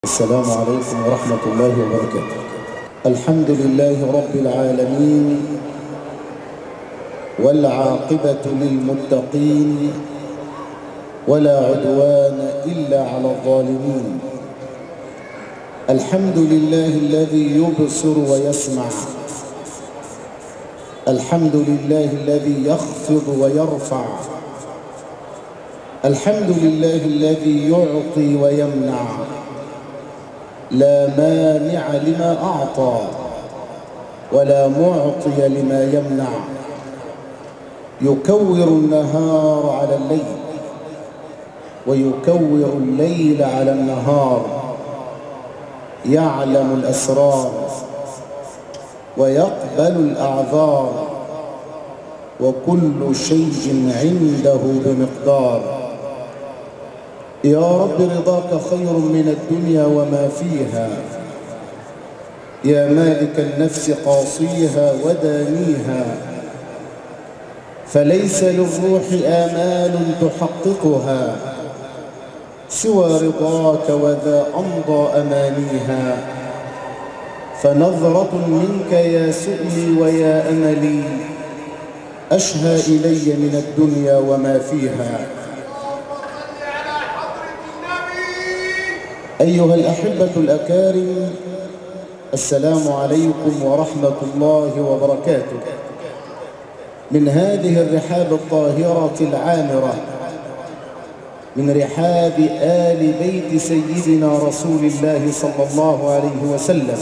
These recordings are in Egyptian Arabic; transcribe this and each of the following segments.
السلام عليكم ورحمة الله وبركاته الحمد لله رب العالمين والعاقبة للمتقين ولا عدوان إلا على الظالمين الحمد لله الذي يبصر ويسمع الحمد لله الذي يخفض ويرفع الحمد لله الذي يعطي ويمنع لا مانع لما أعطى ولا معطي لما يمنع يكور النهار على الليل ويكور الليل على النهار يعلم الأسرار ويقبل الأعذار وكل شيء عنده بمقدار يا رب رضاك خير من الدنيا وما فيها يا مالك النفس قاصيها ودانيها فليس للروح آمال تحققها سوى رضاك وذا أمضى أمانيها فنظرة منك يا سؤلي ويا أملي أشهى إلي من الدنيا وما فيها أيها الأحبة الأكارم السلام عليكم ورحمة الله وبركاته من هذه الرحاب الطاهرة العامرة من رحاب آل بيت سيدنا رسول الله صلى الله عليه وسلم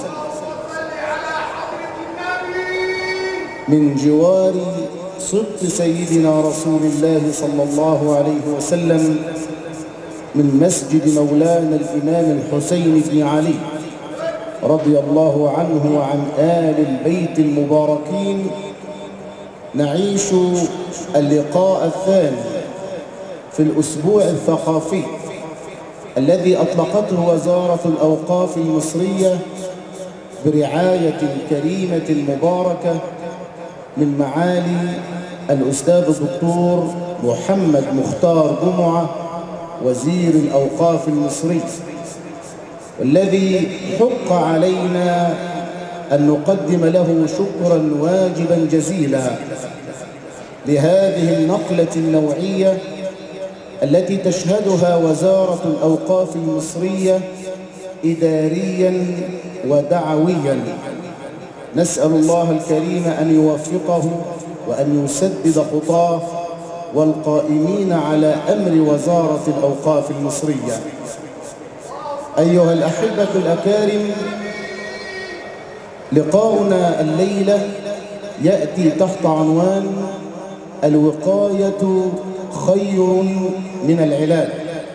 من جوار صدق سيدنا رسول الله صلى الله عليه وسلم من مسجد مولانا الإمام الحسين بن علي رضي الله عنه وعن آل البيت المباركين نعيش اللقاء الثاني في الأسبوع الثقافي الذي أطلقته وزارة الأوقاف المصرية برعاية الكريمة المباركة من معالي الأستاذ الدكتور محمد مختار جمعة وزير الأوقاف المصري والذي حق علينا أن نقدم له شكرا واجبا جزيلا لهذه النقلة النوعية التي تشهدها وزارة الأوقاف المصرية إداريا ودعويا نسأل الله الكريم أن يوفقه وأن يسدد خطاه والقائمين على أمر وزارة الأوقاف المصرية أيها الأحبة الأكارم لقاؤنا الليلة يأتي تحت عنوان الوقاية خير من العلاج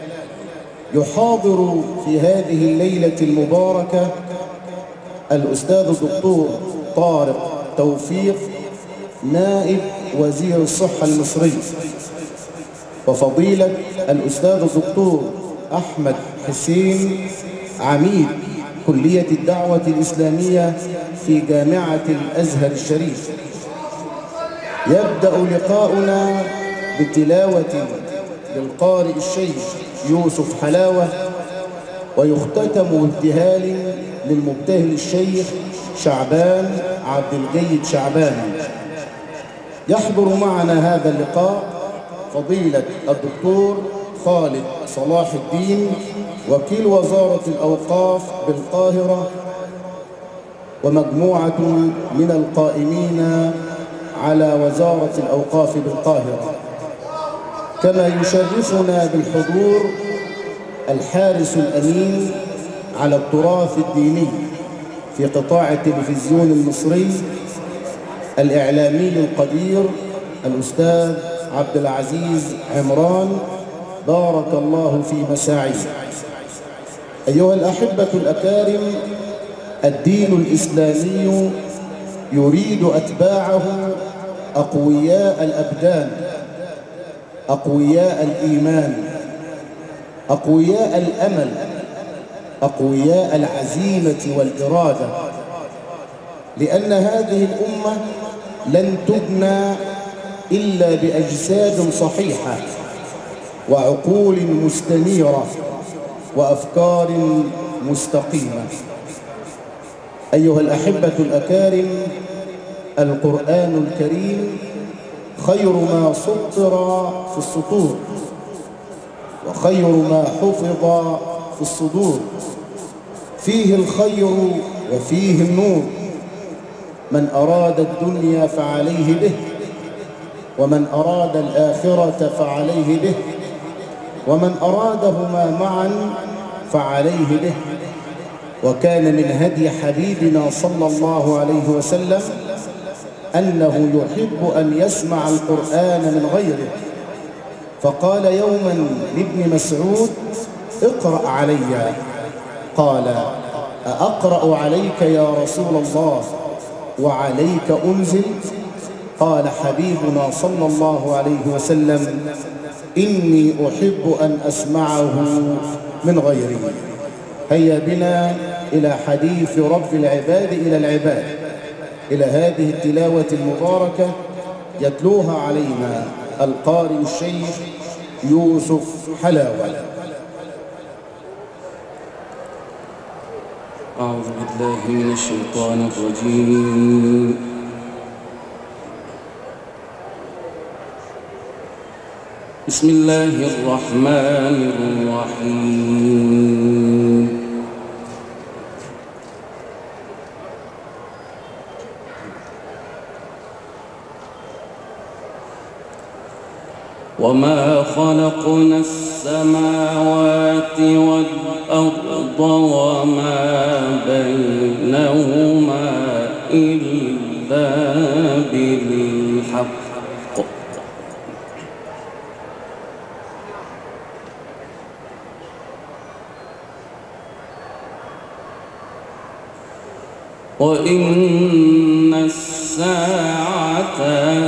يحاضر في هذه الليلة المباركة الأستاذ الدكتور طارق توفيق نائب وزير الصحة المصري وفضيلة الأستاذ الدكتور أحمد حسين عميد كلية الدعوة الإسلامية في جامعة الأزهر الشريف يبدأ لقاؤنا بتلاوة للقارئ الشيخ يوسف حلاوة ويختتم ابتهال للمبتهل الشيخ شعبان عبد الجيد شعبان يحضر معنا هذا اللقاء فضيلة الدكتور خالد صلاح الدين وكيل وزارة الأوقاف بالقاهرة ومجموعة من القائمين على وزارة الأوقاف بالقاهرة كما يشرفنا بالحضور الحارس الأمين على التراث الديني في قطاع التلفزيون المصري الإعلامي القدير الأستاذ عبد العزيز عمران بارك الله في مساعيه أيها الأحبة الأكارم الدين الإسلامي يريد أتباعه أقوياء الأبدان أقوياء الإيمان أقوياء الأمل أقوياء العزيمة والإرادة لأن هذه الأمة لن تبنى إلا بأجساد صحيحة وعقول مستنيرة وأفكار مستقيمة أيها الأحبة الأكارم القرآن الكريم خير ما سطر في السطور وخير ما حفظ في الصدور فيه الخير وفيه النور من أراد الدنيا فعليه به ومن أراد الآخرة فعليه به ومن أرادهما معا فعليه به وكان من هدي حبيبنا صلى الله عليه وسلم أنه يحب أن يسمع القرآن من غيره فقال يوما لابن مسعود اقرأ علي قال أقرأ عليك يا رسول الله وعليك أنزل قال حبيبنا صلى الله عليه وسلم إني أحب أن أسمعه من غيري هيا بنا إلى حديث رب العباد إلى العباد إلى هذه التلاوة المباركة يتلوها علينا القارئ الشيخ يوسف حلاوة أعوذ بالله من الشيطان الرجيم بسم الله الرحمن الرحيم وما خلقنا السماوات والأرض وما بينهما إلا بالحق وإن الساعة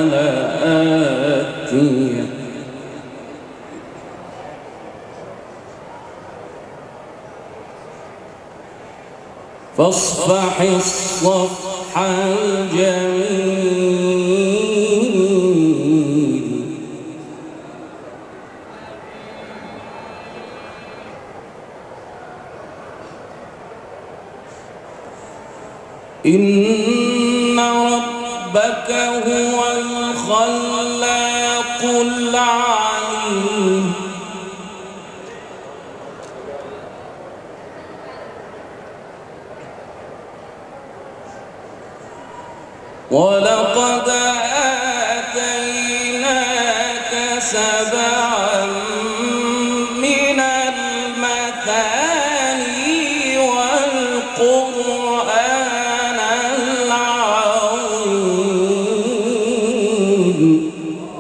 لآتية فاصفح الصفح الجميل إن ربك هو الخلاق العليم ولقد آتيناك سبعا من المثاني والقرآن العظيم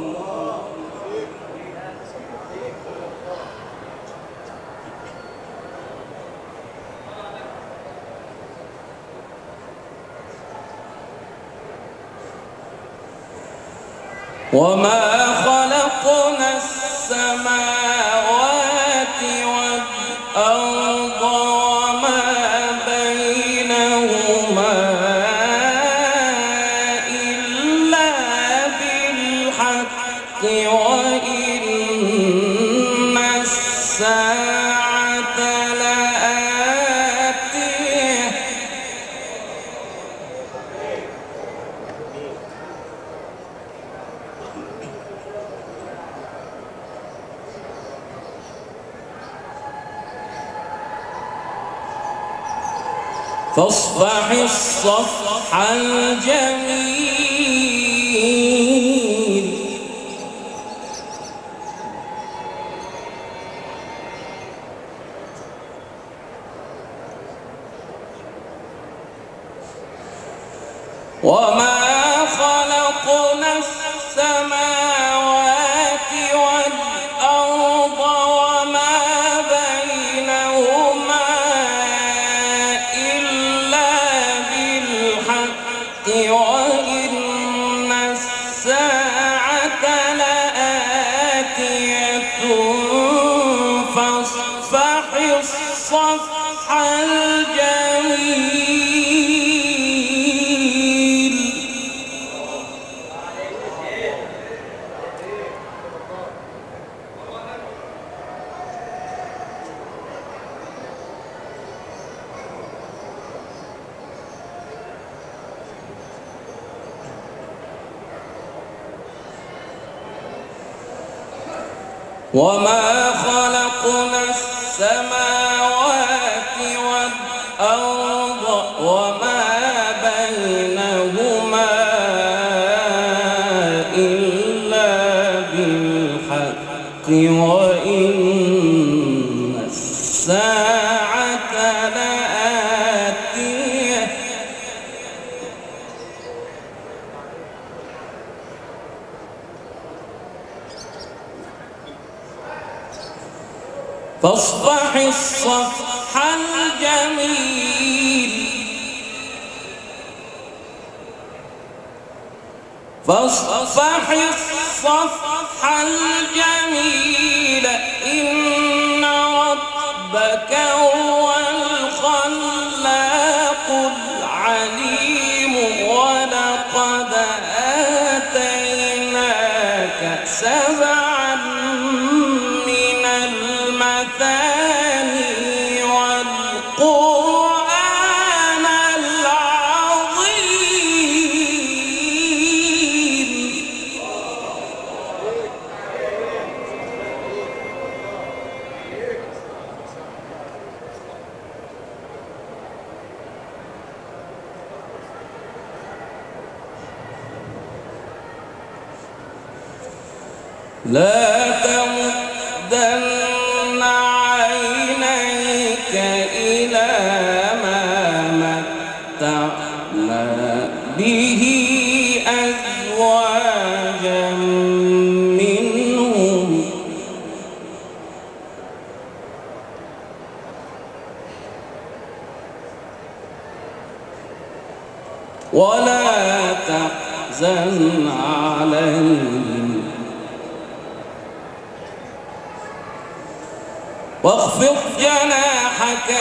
وما خلقنا السماوات والأرض وما بينهما إلا بالحق وإن الساعة لآتية فاصفح الصفح الجميل وما خلقنا السماوات والأرض وما بينهما إلا بالحق وإن الساعة لآتية فاصفح الصفح الجميل وما خلقنا السماوات والأرض وما بينهما إلا بالحق وإن الساعة لآتية فاصفح الصفح الجميل فاصفح الصفح الجميل إن ربك هو الخلاق العليم ولقد آتيناك سبعا من المثاني والقرآن العظيم لا تمدن عينيك إلى ما متعنا به أزواجا منهم ولا تحزن عليهم واخفض جناحك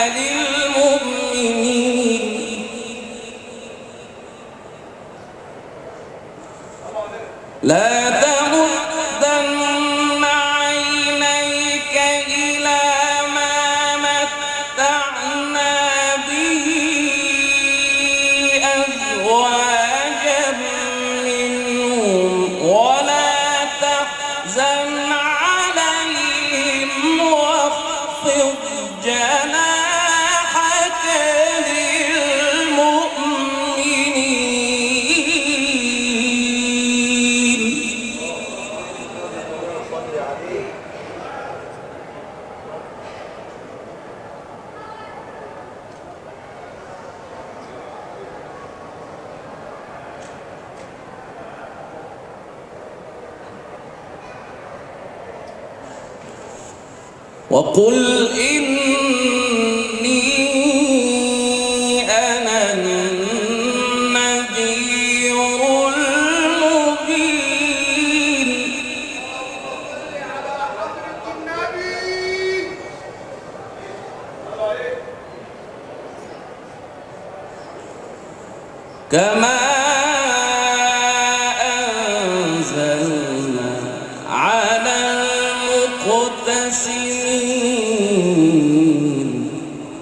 للمؤمنين لا تمدن عينيك إلى ما متعنا به أزواجا منهم ولا تحزن عليهم واخفض جناحك للمؤمنين وقل إني أنا النذير المبين كما أنزلنا على المقتسمين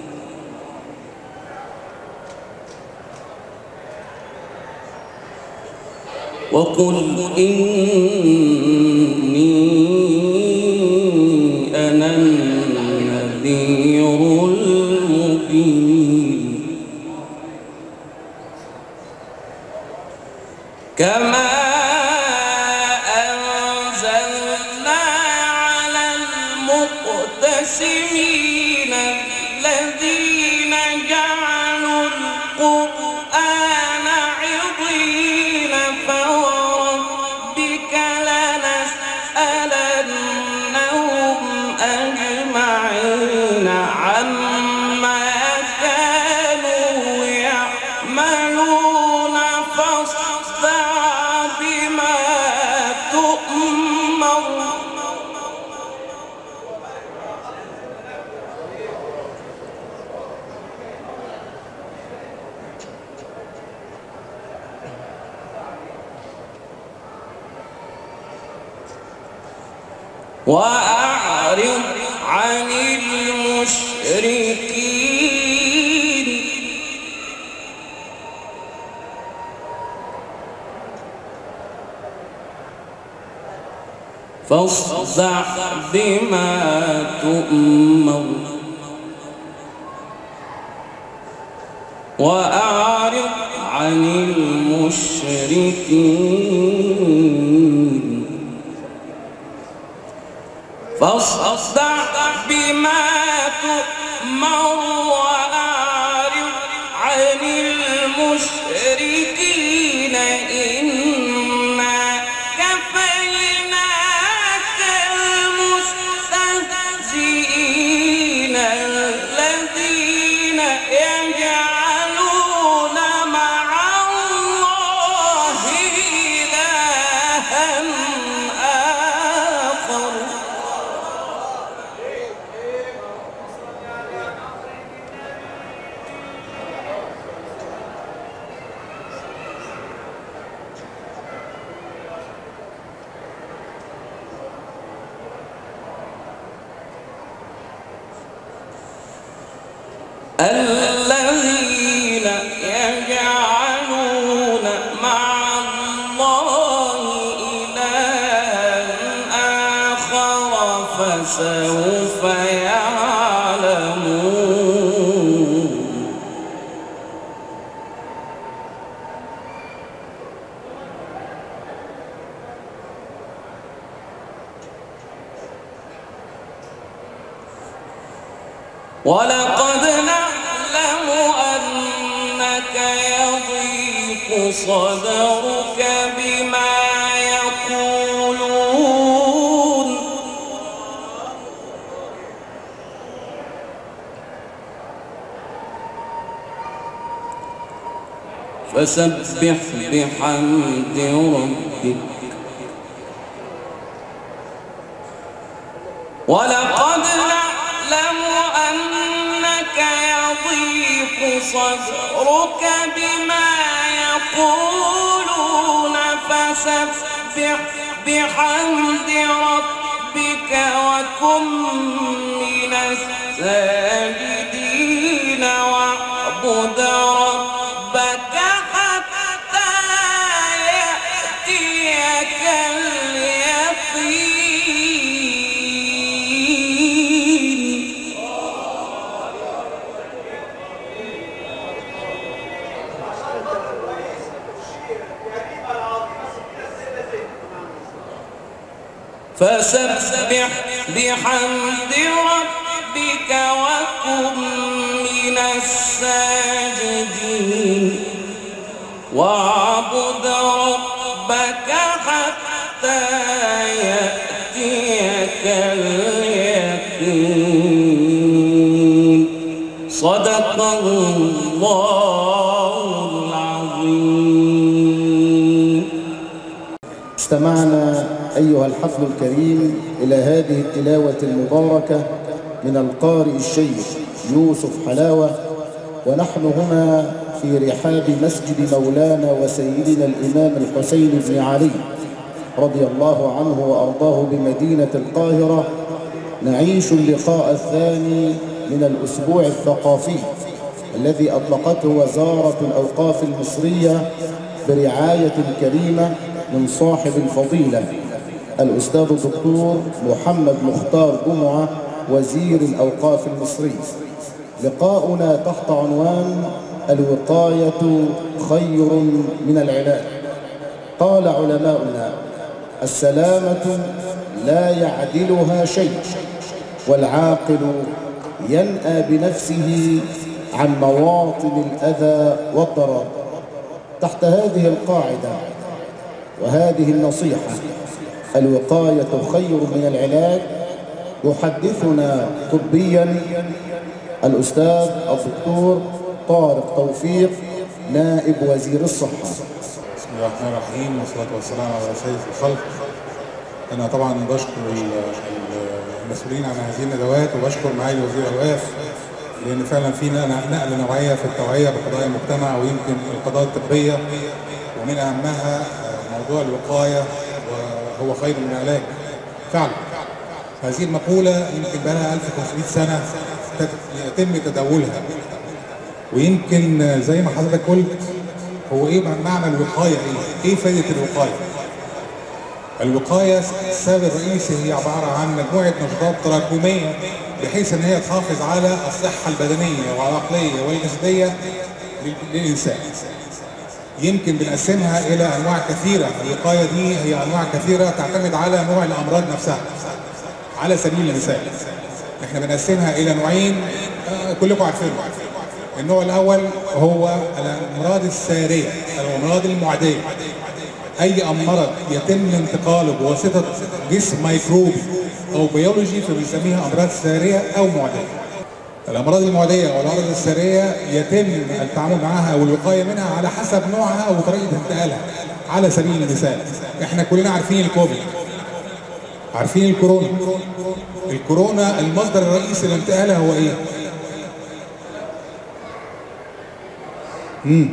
وقل إني أنا النذير المبين كما أنزلنا على المقتسمين الذين جعلوا القرآن عضين فوربك لنسألنهم أجمعين عما كانوا يعملون فاصدع بما تؤمر وأعرض عن المشركين فاصدع بما تؤمر وأعرض عن المشركين فاصدع بما تؤمر وأعرض عن المشركين إنا كفيناك المستهزئين الذين يجعلون مع الله إلها آخر الذين يجعلون مع الله إلها آخر فسوف يعلمون ولقد نعلم أنك يضيق صدرك بما يقولون فسبح بحمد ربك ولقد نعلم أنك يضيق صدرك بما يقولون فسبح بحمد ربك وكن من الساجدين واعبد ربك حتى يأتيك اليقين فسبح بحمد ربك وكن من الساجدين واعبد ربك حتى يأتيك اليقين صدق الله العظيم استمعنا أيها الحفل الكريم إلى هذه التلاوة المباركة من القارئ الشيخ يوسف حلاوة ونحن هنا في رحاب مسجد مولانا وسيدنا الإمام الحسين بن علي رضي الله عنه وأرضاه بمدينة القاهرة نعيش اللقاء الثاني من الأسبوع الثقافي الذي أطلقته وزارة الأوقاف المصرية برعاية كريمة من صاحب الفضيلة الأستاذ الدكتور محمد مختار جمعة وزير الأوقاف المصري لقاؤنا تحت عنوان الوقاية خير من العلاج قال علماؤنا السلامة لا يعدلها شيء والعاقل ينأى بنفسه عن مواطن الأذى والضرر تحت هذه القاعدة وهذه النصيحة الوقاية خير من العلاج يحدثنا طبيا الأستاذ الدكتور طارق توفيق نائب وزير الصحة بسم الله الرحمن الرحيم والصلاة والسلام على سيد الخلق أنا طبعا بشكر ال- ال- المسؤولين عن هذه الندوات وبشكر معالي وزير الأوقاف لأن فعلا في نقلة نقلة نوعية في التوعية بقضايا المجتمع ويمكن القضايا الطبية ومن أهمها آه، موضوع الوقاية وهو خير من العلاج فعلا هذه المقولة يمكن بقى لها 1500 سنة تت- يتم تداولها ويمكن آه، زي ما حضرتك قلت هو ايه معنى الوقايه ايه؟ ايه فائده الوقايه؟ الوقايه السبب الرئيسي هي عباره عن مجموعه نشاطات تراكميه بحيث ان هي تحافظ على الصحه البدنيه والعقليه والجسديه لل- للانسان. يمكن بنقسمها الى انواع كثيره، الوقايه دي هي انواع كثيره تعتمد على نوع الامراض نفسها. على سبيل المثال احنا بنقسمها الى نوعين آه، كلكم عارفينهم. النوع الاول هو الامراض الساريه، الامراض المعديه. اي مرض يتم انتقاله بواسطه جسم ميكروبي او بيولوجي فبنسميها امراض ساريه او معديه. الامراض المعديه او الامراض الساريه يتم التعامل معها او الوقايه منها على حسب نوعها وطريقه انتقالها. على سبيل المثال احنا كلنا عارفين الكوفيد عارفين الكورونا الكورونا المصدر الرئيسي لانتقالها هو ايه؟ مم.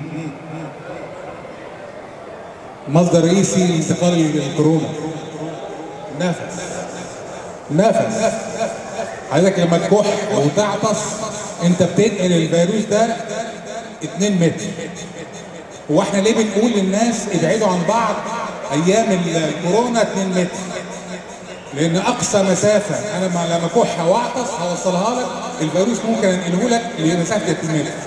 مصدر رئيسي لانتقال الكورونا نفس نفس حضرتك لما تكح وتعطس انت بتنقل الفيروس ده 2 متر هو احنا ليه بنقول للناس ابعدوا عن بعض ايام الكورونا 2 متر لان اقصى مسافه انا لما لما اكح واعطس هوصلها لك الفيروس ممكن انقله لك لمسافه 2 متر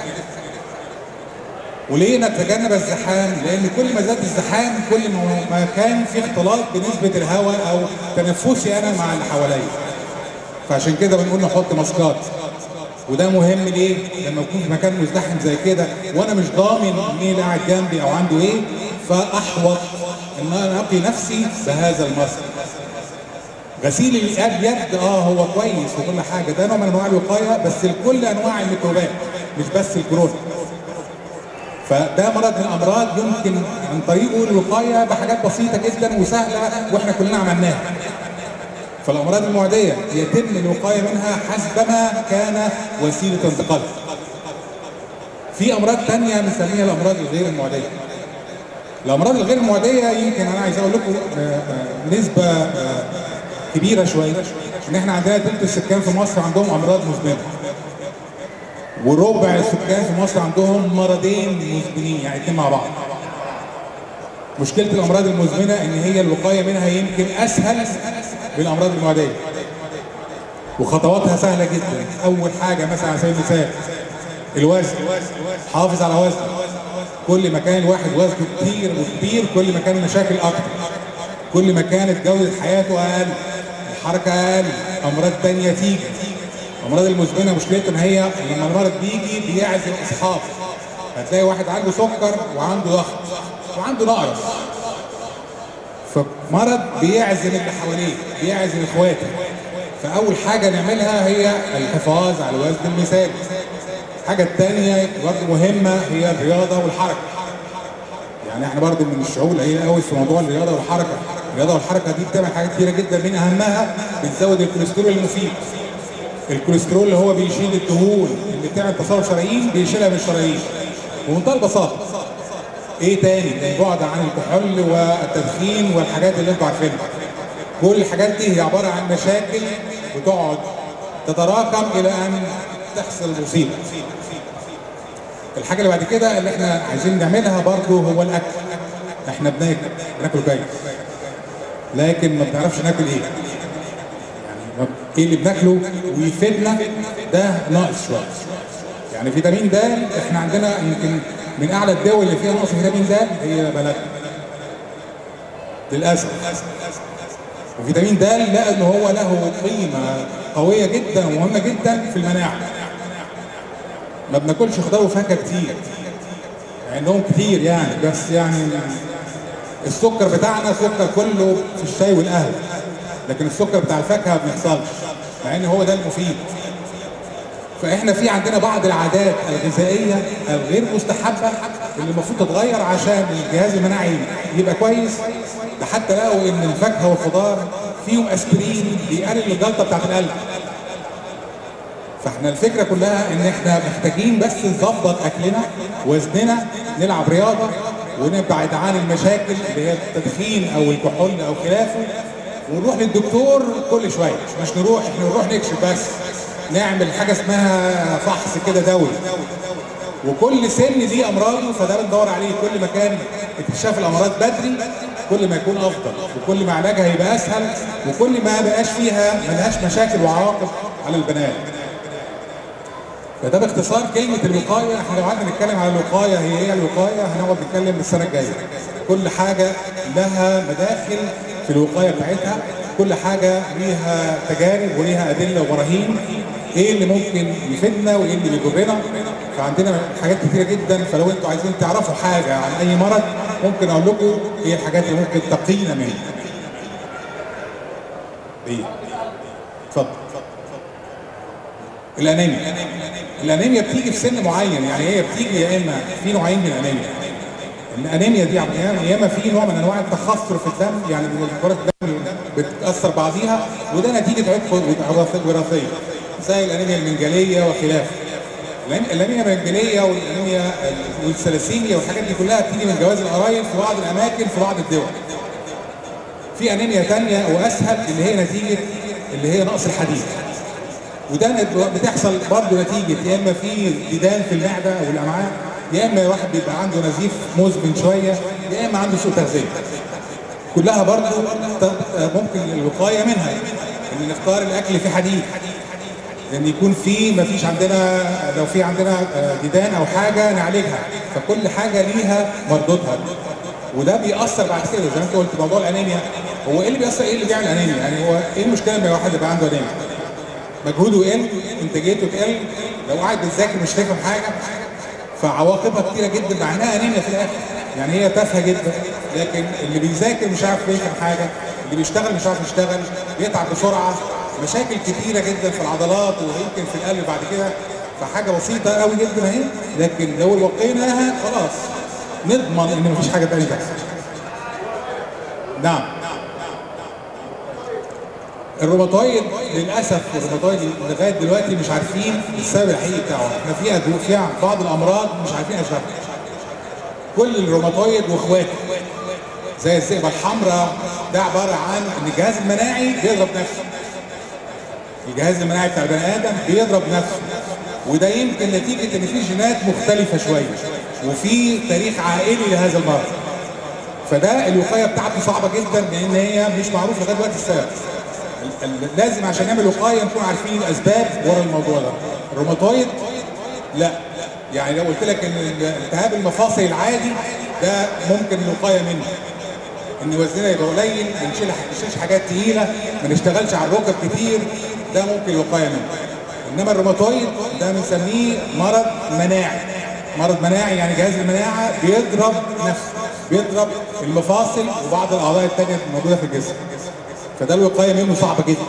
وليه نتجنب الزحام؟ لأن كل ما زاد الزحام كل ما ما كان في اختلاط بنسبة الهواء أو تنفسي أنا مع اللي حواليا. فعشان كده بنقول نحط ماسكات. وده مهم ليه؟ لما اكون في مكان مزدحم زي كده وانا مش ضامن مين اللي قاعد جنبي او عنده ايه فاحوط ان انا اقي نفسي بهذا الماسك. غسيل اليد اه هو كويس وكل حاجه ده نوع من انواع الوقايه بس لكل انواع الميكروبات مش بس الكورونا. فده مرض من الامراض يمكن عن طريقه الوقايه بحاجات بسيطه جدا وسهله واحنا كلنا عملناها. فالامراض المعديه يتم الوقايه منها حسبما كان وسيله انتقالها. في امراض ثانيه بنسميها الامراض الغير المعديه. الامراض الغير المعديه يمكن انا عايز اقول لكم آه، آه، نسبه آه، كبيره شويه ان احنا عندنا ثلث السكان في مصر عندهم امراض مزمنه. وربع السكان في مصر عندهم مرضين مزمنين يعني الاثنين مع بعض. مشكله الامراض المزمنه ان هي الوقايه منها يمكن اسهل من الامراض المعديه. وخطواتها سهله جدا، اول حاجه مثلا على سبيل المثال الوزن حافظ على وزنك كل ما كان الواحد وزنه كتير وكبير كل ما كان المشاكل اكتر كل ما كانت جوده حياته اقل الحركه اقل امراض تانية تيجي الامراض المزمنه مشكلتها ان هي لما المرض بيجي بيعزل اصحابه هتلاقي واحد عنده سكر وعنده ضغط وعنده نقرس فمرض بيعزل اللي حواليه بيعزل اخواته فاول حاجه نعملها هي الحفاظ على الوزن المثالي الحاجه الثانيه برضه مهمه هي الرياضه والحركه يعني احنا برضه من الشعوب القليله قوي في موضوع الرياضه والحركه الرياضه والحركه دي بتعمل حاجات كتيره جدا من اهمها بتزود الكوليسترول المفيد الكوليسترول اللي هو بيشيل الدهون اللي بتعمل تصلب شرايين بيشيلها من الشرايين بمنتهى البساطه ايه تاني البعد عن الكحول والتدخين والحاجات اللي انتوا عارفينها كل الحاجات دي هي عباره عن مشاكل بتقعد تتراكم الى ان تحصل مصيبه الحاجه اللي بعد كده اللي احنا عايزين نعملها برضو هو الاكل احنا بناكل بناكل كويس لكن ما بنعرفش ناكل ايه يعني ايه اللي بناكله ويفيدنا ده ناقص شويه يعني فيتامين د احنا عندنا يمكن من اعلى الدول اللي فيها نقص فيتامين د هي بلدنا للاسف وفيتامين د لقى ان هو له قيمه قويه جدا ومهمه جدا في المناعه ما بناكلش خضار وفاكهه كتير عندهم كتير يعني بس يعني السكر بتاعنا سكر كله في الشاي والقهوه لكن السكر بتاع الفاكهه ما بيحصلش مع ان هو ده المفيد فاحنا في عندنا بعض العادات الغذائيه الغير مستحبه اللي المفروض تتغير عشان الجهاز المناعي يبقى كويس ده حتى لقوا ان الفاكهه والخضار فيهم اسبرين بيقلل الجلطه بتاعت القلب فاحنا الفكره كلها ان احنا محتاجين بس نظبط اكلنا وزننا نلعب رياضه ونبعد عن المشاكل اللي هي التدخين او الكحول او خلافه ونروح للدكتور كل شويه مش نروح احنا نروح نكشف بس نعمل حاجه اسمها فحص كده دوري وكل سن دي امراضه فده بندور عليه كل ما كان اكتشاف الامراض بدري كل ما يكون افضل وكل ما علاجها يبقى اسهل وكل ما بقاش فيها ملهاش مشاكل وعواقب على البنات فده باختصار كلمة الوقاية احنا لو قعدنا نتكلم على الوقاية هي ايه الوقاية هنقعد نتكلم السنة الجاية كل حاجة لها مداخل في الوقاية بتاعتها كل حاجة ليها تجارب وليها أدلة وبراهين ايه اللي ممكن يفيدنا وايه اللي بيضرنا فعندنا حاجات كتيرة جدا فلو انتوا عايزين تعرفوا حاجة عن اي مرض ممكن اقول لكم ايه الحاجات اللي ممكن تقينا منها ايه اتفضل الانيميا الانيميا بتيجي في سن معين يعني هي بتيجي يا اما في نوعين من الانيميا الانيميا دي يا اما في نوع من انواع التخثر في الدم يعني كرات الدم بتتاثر بعضيها وده نتيجه عيب وراثيه زي الانيميا المنجليه وخلافه الانيميا المنجليه والانيميا والثلاسيميا والحاجات دي كلها بتيجي من جواز القرايب في بعض الاماكن في بعض الدول في انيميا ثانيه واسهل اللي هي نتيجه اللي هي نقص الحديد وده بتحصل برضه نتيجه يا اما في ديدان في المعده او الامعاء يا اما واحد بيبقى عنده نزيف مزمن شويه يا اما عنده سوء تغذيه كلها برضه ممكن الوقايه منها ان نختار الاكل فيه حديد لان يكون في ما فيش عندنا لو في عندنا ديدان او حاجه نعالجها فكل حاجه ليها مردودها وده بيأثر بعد كده زي ما انت قلت موضوع الانيميا هو ايه اللي بيأثر ايه اللي بيعمل انيميا يعني هو ايه المشكله لما واحد يبقى عنده انيميا مجهوده يقل انتاجيته تقل لو قاعد بيذاكر مش فاهم حاجه فعواقبها كتيره جدا مع انها انيميا في الاخر يعني هي تافهه جدا لكن اللي بيذاكر مش عارف يفهم حاجه اللي بيشتغل مش عارف يشتغل بيتعب بسرعه مشاكل كتيره جدا في العضلات ويمكن في القلب بعد كده فحاجه بسيطه قوي جدا اهي لكن لو وقيناها خلاص نضمن ان مفيش حاجه تانيه تحصل نعم الروماتويد للاسف الروماتويد لغايه دلوقتي مش عارفين السبب الحقيقي بتاعه احنا في أدو... في بعض الامراض مش عارفين اسبابها كل الروماتويد واخواته زي الذئبه الحمراء ده عباره عن ان الجهاز المناعي بيضرب نفسه الجهاز المناعي بتاع البني ادم بيضرب نفسه وده يمكن نتيجه ان في جينات مختلفه شويه وفي تاريخ عائلي لهذا المرض فده الوقايه بتاعته صعبه جدا لان هي مش معروف لغايه دلوقتي السبب لازم عشان نعمل وقايه نكون عارفين الاسباب ورا الموضوع ده الروماتويد لا يعني لو قلت لك ان التهاب المفاصل العادي ده ممكن الوقايه منه ان وزننا يبقى قليل ما نشيل نشيلش حاجات تقيله ما نشتغلش على الركب كتير ده ممكن الوقايه منه انما الروماتويد ده بنسميه مرض مناعي مرض مناعي يعني جهاز المناعه بيضرب نفسه بيضرب المفاصل وبعض الاعضاء الثانيه الموجوده في الجسم فده الوقايه منه صعبه جدا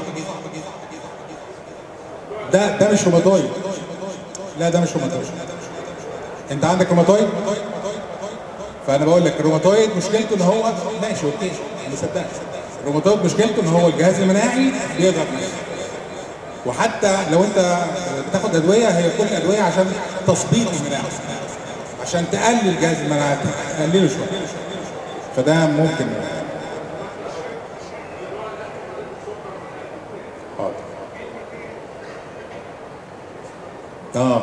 ده ده مش روماتويد لا ده مش روماتويد انت عندك روماتويد فانا بقول لك الروماتويد مشكلته ان هو ماشي اوكي انا صدقت الروماتويد مشكلته ان هو الجهاز المناعي بيضرب نفسه وحتى لو انت بتاخد ادويه هي كل ادويه عشان تثبيط المناعه عشان تقلل جهاز المناعه تقلله شويه فده ممكن اه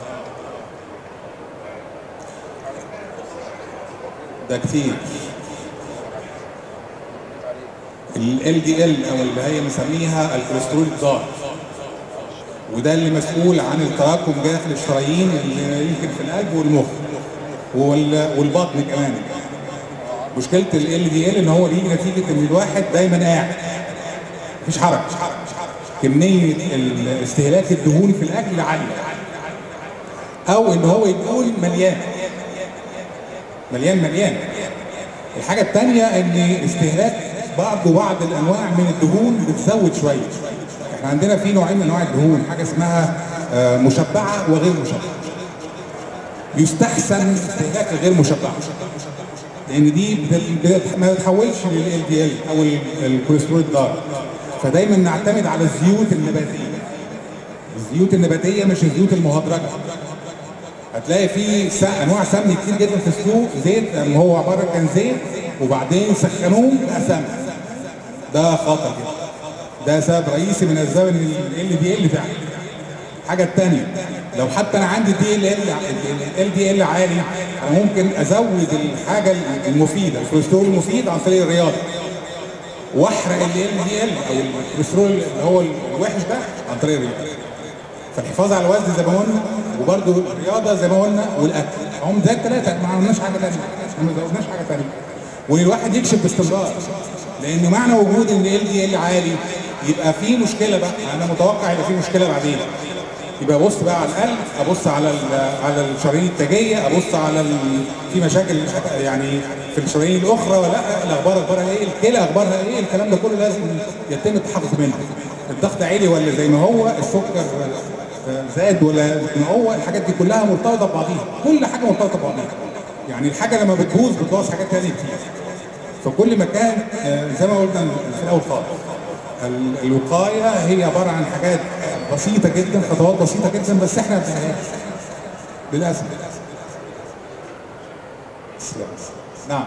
ده كتير ال دي ال او اللي هي مسميها الكوليسترول الضار وده اللي مسؤول عن التراكم داخل الشرايين اللي يمكن في القلب والمخ والبطن كمان مشكله ال دي ال ان هو بيجي نتيجه ان الواحد دايما قاعد مفيش حركه كميه استهلاك الدهون في الاكل عاليه او ان هو يكون مليان مليان مليان الحاجه الثانيه ان استهلاك بعض بعض الانواع من الدهون بتزود شويه احنا عندنا في نوعين من انواع الدهون حاجه اسمها مشبعه وغير مشبعه يستحسن استهلاك الغير مشبعه لان دي ما بتتحولش لل دي ال او الكوليسترول الضار فدايما نعتمد على الزيوت النباتيه الزيوت النباتيه مش الزيوت المهدرجه هتلاقي في انواع سمن كتير جدا في السوق زيت هو عباره كان زيت وبعدين سخنوه بقى سمن ده خطر جدا ده سبب رئيسي من اسباب ال دي ال فعلا الحاجه الثانيه لو حتى انا عندي دي ال ال دي ال عالي انا ممكن ازود الحاجه المفيده الكوليسترول المفيد عن طريق الرياضه واحرق ال ال دي ال او الكوليسترول اللي هو الوحش ده عن طريق الرياضه فالحفاظ على الوزن زي ما قلنا وبرده الرياضه زي ما قلنا والاكل هم ده الثلاثه ما عملناش حاجه ثانيه ما زودناش حاجه ثانيه وان الواحد يكشف باستمرار لان معنى وجود ان ال دي ال عالي يبقى في مشكله بقى انا متوقع يبقى في مشكله بعدين يبقى ابص بقى على القلب ابص على ال- على الشرايين التاجيه ابص على ال... في مشاكل يعني في الشرايين الاخرى ولا لا الاخبار اخبارها ايه الكلى اخبارها ايه الكلام ده كله لازم يتم التحقق منه الضغط عالي ولا زي ما هو السكر زاد ولا زي ما هو الحاجات دي كلها مرتبطه ببعضيها كل حاجه مرتبطه ببعضيها يعني الحاجه لما بتبوظ بتبوظ حاجات ثانيه كتير فكل مكان آه، زي ما قلنا في الاول خالص ال- الوقايه هي عباره عن حاجات بسيطه جدا خطوات بسيطه جدا بس احنا ما بنعملهاش للاسف تسلم. نعم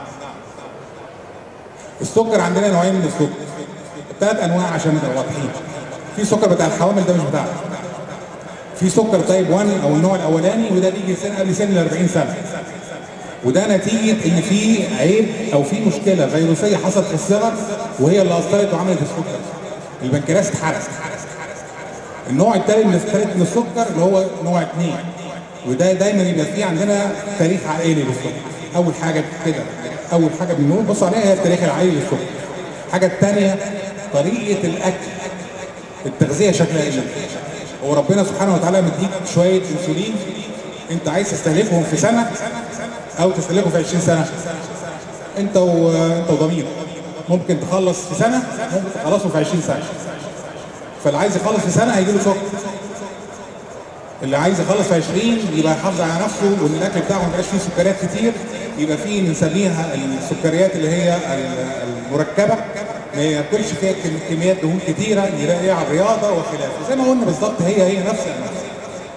السكر عندنا نوعين من السكر ثلاث انواع عشان نبقى واضحين في سكر بتاع الحوامل ده مش بتاعنا في سكر تايب 1 او النوع الاولاني وده بيجي سنه قبل سن ال 40 سنه وده نتيجه ان في عيب او في مشكله فيروسيه حصلت في الصغر وهي اللي اثرت وعملت السكر البنكرياس اتحرق النوع الثالث من الثالث من السكر اللي هو نوع اثنين وده دايما يبقى فيه عندنا تاريخ عائلي للسكر اول حاجه كده اول حاجه بنقول بص عليها هي التاريخ العائلي للسكر الحاجه الثانيه طريقه الاكل التغذيه شكلها ايه هو ربنا سبحانه وتعالى مديك شويه انسولين انت عايز تستهلكهم في سنه او تستهلكهم في 20 سنه انت و... انت وضميرك ممكن تخلص في سنه ممكن تخلصهم في 20 سنه فاللي عايز يخلص في سنه هيجي له سكر اللي عايز يخلص في 20 يبقى يحافظ على نفسه وان الاكل بتاعه ما يبقاش فيه سكريات كتير يبقى فيه بنسميها السكريات اللي هي ال- المركبه ما ياكلش فيها كم- كميات دهون كتيره يلعب رياضه وخلافه زي ما قلنا بالظبط هي هي نفس النفس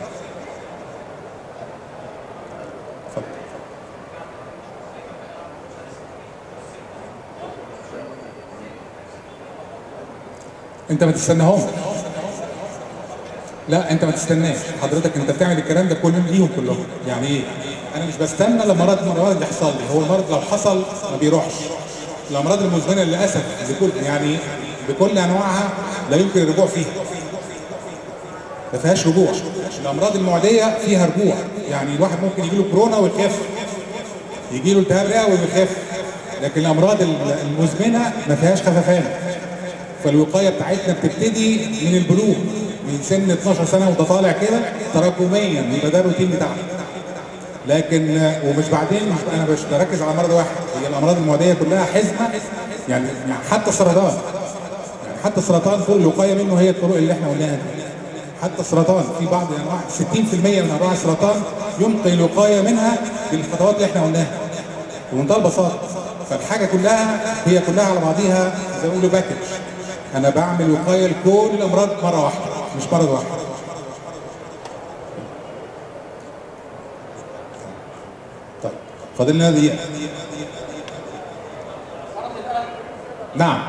اتفضل. انت ما تستناهمش لا انت ما تستناش حضرتك انت بتعمل الكلام ده كل ليهم كلهم يعني ايه انا مش بستنى لما مرض المرض اللي يحصل لي هو المرض لو حصل ما بيروحش الامراض المزمنه للاسف بكل يعني بكل انواعها لا يمكن الرجوع فيها ما فيهاش رجوع الامراض المعديه فيها رجوع يعني الواحد ممكن يجي له كورونا ويخف يجي له التهاب رئوي ويخف لكن الامراض المزمنه ما فيهاش خففان فالوقايه بتاعتنا بتبتدي من البلوغ من سن 12 سنه وده طالع كده تراكميا يبقى ده الروتين بتاعنا لكن آه، ومش بعدين مش انا مش بركز على مرض واحد هي الامراض المعديه كلها حزمه يعني يعني حتى السرطان يعني حتى السرطان كل الوقايه منه هي الطرق اللي احنا قلناها دي حتى السرطان في بعض الانواع 60% من انواع السرطان يمكن الوقايه منها بالخطوات اللي احنا قلناها بمنتهى البساطه فالحاجه كلها هي كلها على بعضيها زي ما بيقولوا باكج انا بعمل وقايه لكل الامراض مره واحده مش مرض واحد طيب فاضل لنا دقيقه نعم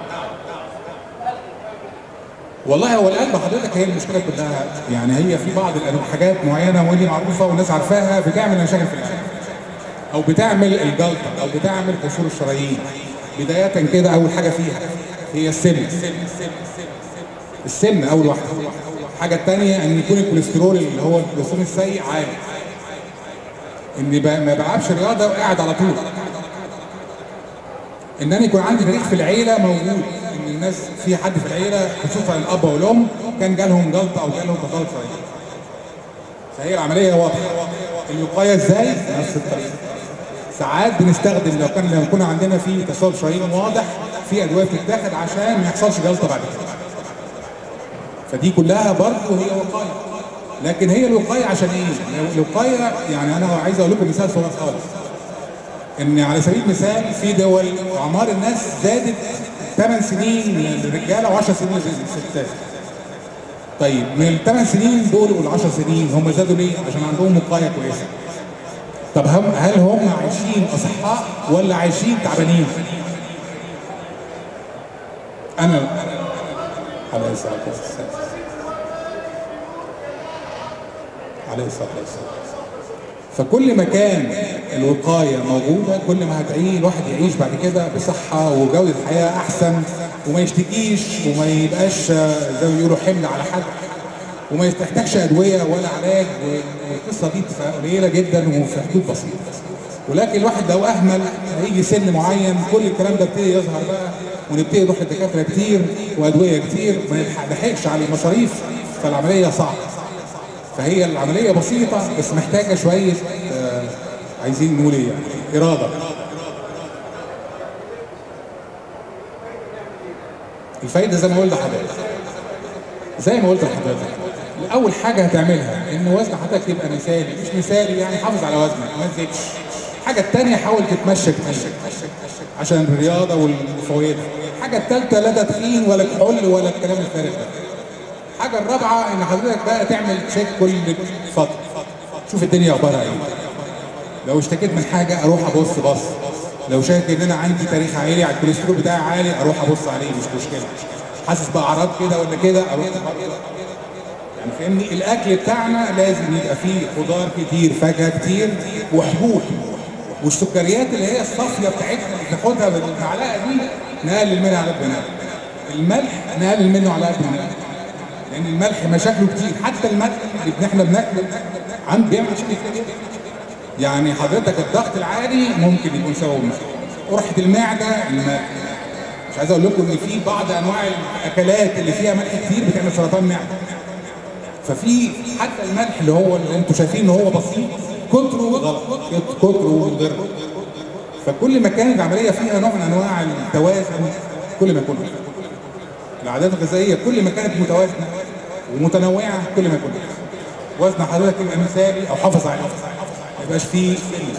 والله هو القلب حضرتك هي المشكله كلها يعني هي في بعض الأنواع- حاجات معينه ودي معروفه والناس عارفاها بتعمل مشاكل في القلب او بتعمل الجلطه او بتعمل قصور الشرايين بدايه كده اول حاجه فيها هي السن السن اول واحده الحاجه الثانيه ان يكون الكوليسترول اللي هو الكوليسترول السيء عالي ان ب- ما بلعبش رياضه وقاعد على طول ان انا يكون عندي تاريخ في العيله موجود ان الناس في حد في العيله خصوصا الاب والام كان جالهم جلطه او جالهم تطالب شرايين فهي العمليه واضحه الوقايه ازاي نفس الطريقه ساعات بنستخدم لو كان لو يكون عندنا في تصلب شرايين واضح في ادويه بتتاخد عشان ما يحصلش جلطه بعد كده فدي كلها برضه هي وقايه لكن هي الوقايه عشان ايه؟ الوقايه يعني انا عايز اقول لكم مثال صغير خالص ان على سبيل المثال في دول اعمار الناس زادت 8 سنين للرجاله و10 سنين للستات طيب من الثمان سنين دول والعشر سنين هم زادوا ليه؟ عشان عندهم وقايه كويسه. طب هم هل هم عايشين اصحاء ولا عايشين تعبانين؟ انا عليه الصلاه والسلام عليه الصلاه والسلام فكل ما كان الوقايه موجوده كل ما هتعيش الواحد يعيش بعد كده بصحه وجوده حياه احسن وما يشتكيش وما يبقاش آه، زي ما بيقولوا حمل على حد وما يحتاجش ادويه ولا علاج والقصه دي بتبقى قليله جدا وفي حدود بسيطه ولكن الواحد لو اهمل هيجي سن معين كل الكلام ده ابتدي يظهر بقى ونبتدي نروح لدكاتره كتير وادويه كتير ما نلحقش على المصاريف فالعمليه صعبه فهي العمليه بسيطه بس محتاجه شويه آه، عايزين نقول ايه يعني اراده الفايده زي ما قلت لحضرتك زي ما قلت لحضرتك اول حاجه هتعملها ان وزن حضرتك يبقى مثالي مش مثالي يعني حافظ على وزنك ما تزيدش الحاجه الثانيه حاول تتمشى كتير عشان الرياضه والفوائد الحاجه الثالثه لا ده تخين ولا كحول ولا الكلام الفارغ ده الحاجه الرابعه ان حضرتك بقى تعمل تشيك كل فتره شوف الدنيا اخبارها ايه لو اشتكيت من حاجه اروح ابص بص لو شايف ان انا عندي تاريخ عالي على الكوليسترول بتاعي عالي اروح ابص عليه مش مشكله حاسس باعراض كده ولا كده اروح برضه يعني فاهمني الاكل بتاعنا لازم يبقى فيه خضار كتير فاكهه كتير وحبوب والسكريات اللي هي الصافيه بتاعتنا اللي بناخدها بالمعلقه دي نقلل منها على قد ما نقدر. الملح نقلل منه على قد ما نقدر. لان الملح مشاكله كتير حتى الملح اللي احنا بناكله عند بيعمل مشاكل كتير يعني حضرتك الضغط العالي ممكن يكون سبب مشكله قرحه المعده الملح مش عايز اقول لكم ان في بعض انواع الاكلات اللي فيها ملح كتير بتعمل سرطان معده ففي حتى الملح اللي هو اللي انتم شايفين ان هو بسيط كتره غلط كتره مضر فكل ما كانت العمليه فيها نوع من انواع التوازن كل ما يكون أحسن. العادات الغذائيه كل ما كانت متوازنه ومتنوعه كل ما يكون أحسن. وزن حضرتك يبقى مثالي او حافظ عليه ما يبقاش فيه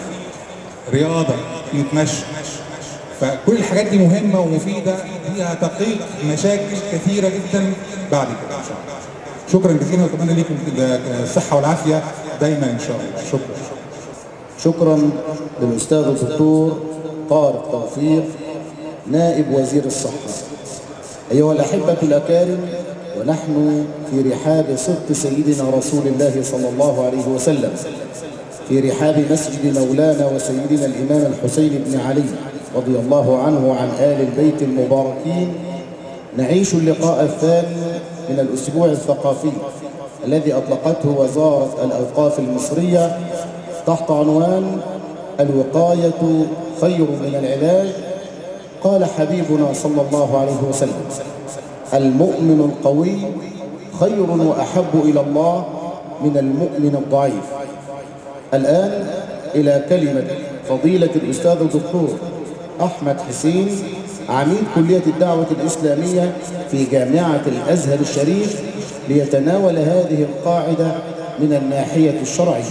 رياضه نتمشى فكل الحاجات دي مهمه ومفيده فيها تقييد مشاكل كثيره جدا بعد كده ان شاء الله شكرا جزيلا واتمنى لكم الصحه والعافيه دايما ان شاء الله شكرا شكرا للأستاذ الدكتور طارق توفيق نائب وزير الصحة أيها الأحبة الأكارم ونحن في رحاب صدق سيدنا رسول الله صلى الله عليه وسلم في رحاب مسجد مولانا وسيدنا الإمام الحسين بن علي رضي الله عنه وعن آل البيت المباركين نعيش اللقاء الثاني من الأسبوع الثقافي الذي أطلقته وزارة الأوقاف المصرية تحت عنوان الوقاية خير من العلاج قال حبيبنا صلى الله عليه وسلم المؤمن القوي خير وأحب إلى الله من المؤمن الضعيف الآن إلى كلمة فضيلة الأستاذ الدكتور أحمد حسين عميد كلية الدعوة الإسلامية في جامعة الأزهر الشريف ليتناول هذه القاعدة من الناحية الشرعية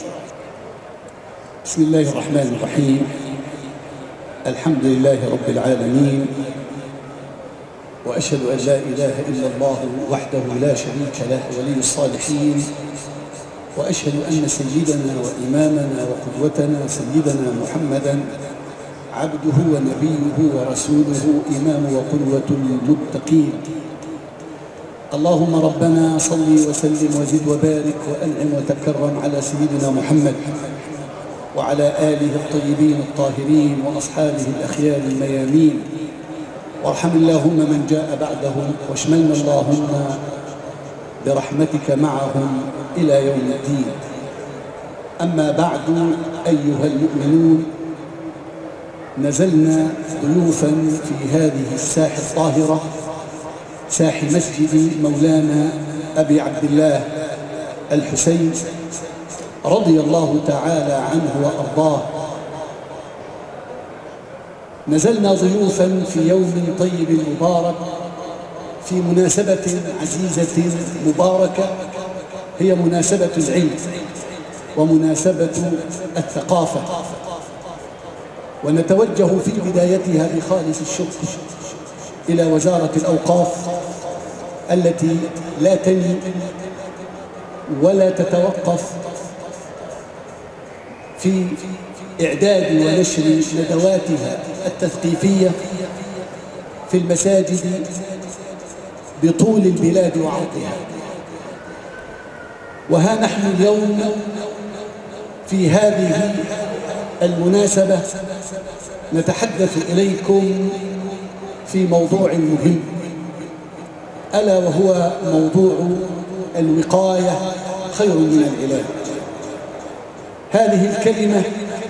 بسم الله الرحمن الرحيم الحمد لله رب العالمين وأشهد أن لا إله إلا الله وحده لا شريك له ولي الصالحين وأشهد أن سيدنا وإمامنا وقدوتنا سيدنا محمدا عبده ونبيه ورسوله إمام وقدوة للمتقين اللهم ربنا صل وسلم وزد وبارك وأنعم وتكرم على سيدنا محمد وعلى آله الطيبين الطاهرين وأصحابه الأخيار الميامين وارحم اللهم من جاء بعدهم واشملنا اللهم برحمتك معهم إلى يوم الدين أما بعد أيها المؤمنون نزلنا ضيوفا في هذه الساحة الطاهرة ساح مسجد مولانا أبي عبد الله الحسين رضي الله تعالى عنه وأرضاه نزلنا ضيوفا في يوم طيب مبارك في مناسبة عزيزة مباركة هي مناسبة العلم ومناسبة الثقافة ونتوجه في بدايتها بخالص الشكر إلى وزارة الأوقاف التي لا تني ولا تتوقف في إعداد ونشر ندواتها التثقيفية في المساجد بطول البلاد وعرضها وها نحن اليوم في هذه المناسبة نتحدث إليكم في موضوع مهم ألا وهو موضوع الوقاية خير من العلاج هذه الكلمة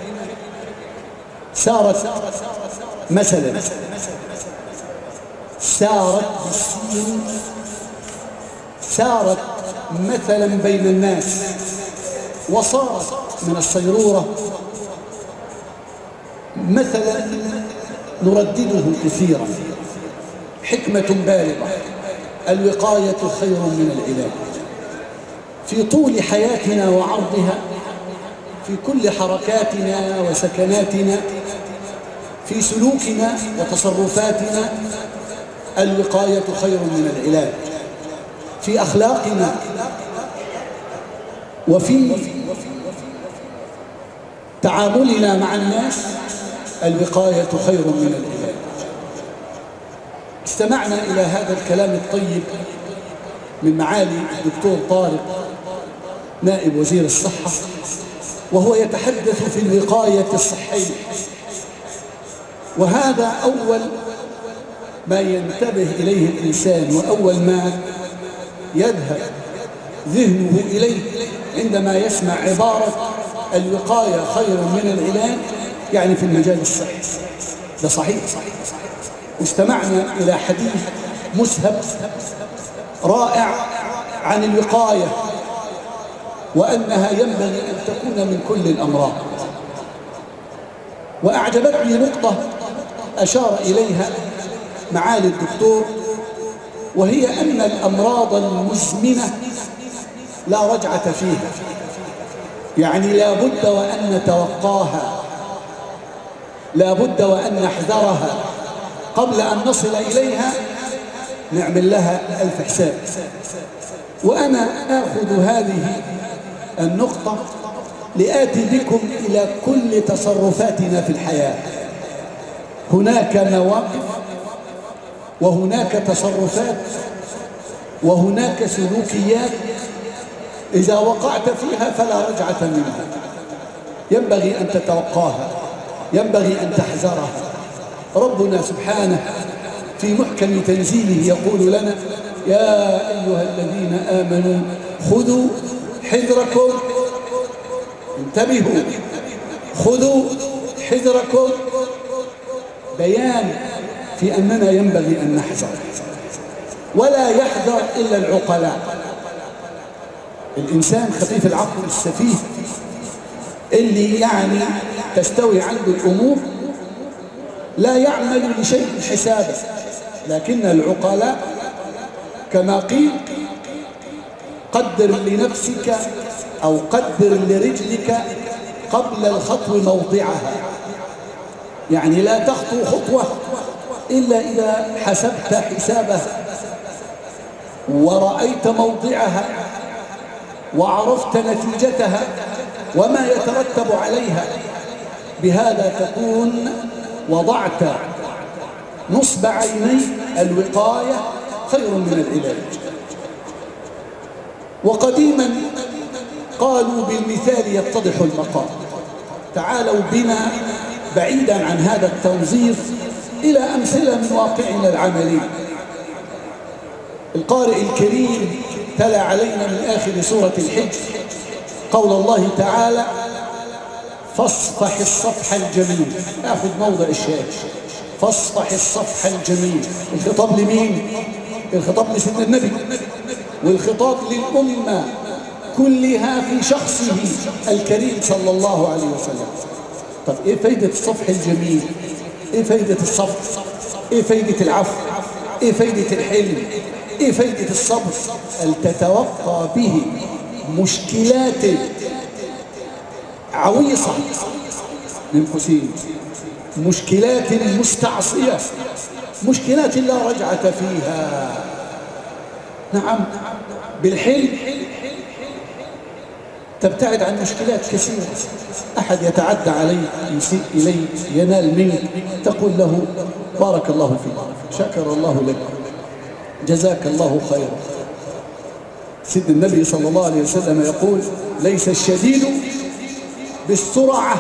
سارت مثلا سارت بالسين سارت مثلا بين الناس وصارت من الصيرورة مثلا نردده كثيرا حكمة بالغة الوقاية خير من العلاج في طول حياتنا وعرضها في كل حركاتنا وسكناتنا في سلوكنا وتصرفاتنا الوقاية خير من العلاج في أخلاقنا وفي تعاملنا مع الناس الوقاية خير من العلاج استمعنا إلى هذا الكلام الطيب من معالي الدكتور طارق نائب وزير الصحة وهو يتحدث في الوقاية الصحية وهذا أول ما ينتبه إليه الإنسان وأول ما يذهب ذهنه إليه عندما يسمع عبارة الوقاية خير من العلاج يعني في المجال الصحي ده صحيح واستمعنا إلى حديث مسهب رائع عن الوقاية وأنها ينبغي أن تكون من كل الأمراض وأعجبتني نقطة أشار إليها معالي الدكتور وهي أن الأمراض المزمنة لا رجعة فيها يعني لا بد وأن نتوقاها لا بد وأن نحذرها قبل أن نصل إليها نعمل لها ألف حساب وأنا آخذ هذه النقطة لآتي بكم إلى كل تصرفاتنا في الحياة هناك مواقف وهناك تصرفات وهناك سلوكيات إذا وقعت فيها فلا رجعة منها ينبغي أن تتوقاها ينبغي أن تحذرها ربنا سبحانه في محكم تنزيله يقول لنا يا أيها الذين آمنوا خذوا حذركم انتبهوا خذوا حذركم بيان في أننا ينبغي أن نحذر ولا يحذر إلا العقلاء الإنسان خفيف العقل السفيه اللي يعني تستوي عنده الأمور لا يعمل لشيء حسابه لكن العقلاء كما قيل قدر لنفسك أو قدر لرجلك قبل الخطو موضعها يعني لا تخطو خطوة إلا إذا حسبت حسابها ورأيت موضعها وعرفت نتيجتها وما يترتب عليها بهذا تكون وضعت نصب عيني الوقاية خير من العلاج وقديما قالوا بالمثال يتضح المقام تعالوا بنا بعيدا عن هذا التنظيف إلى أمثلة من واقعنا العملي القارئ الكريم تلا علينا من آخر سورة الحج قول الله تعالى فاصفح الصفح الجميل أخذ موضع الشاهد فاصفح الصفح الجميل الخطاب لمين؟ الخطاب لسيدنا النبي والخطاب للأمة كلها في شخصه الكريم صلى الله عليه وسلم طب ايه فايدة الصفح الجميل ايه فايدة الصفح ايه فايدة العفو ايه فايدة الحلم ايه فايدة الصبر هل تتوقع به مشكلات عويصة من قوسين مشكلات مستعصية مشكلات لا رجعة فيها نعم بالحلم تبتعد عن مشكلات كثيرة أحد يتعدى عليك يسيء إليك ينال منك تقول له بارك الله فيك شكر الله لك جزاك الله خيرا سيد النبي صلى الله عليه وسلم يقول ليس الشديد بالسرعة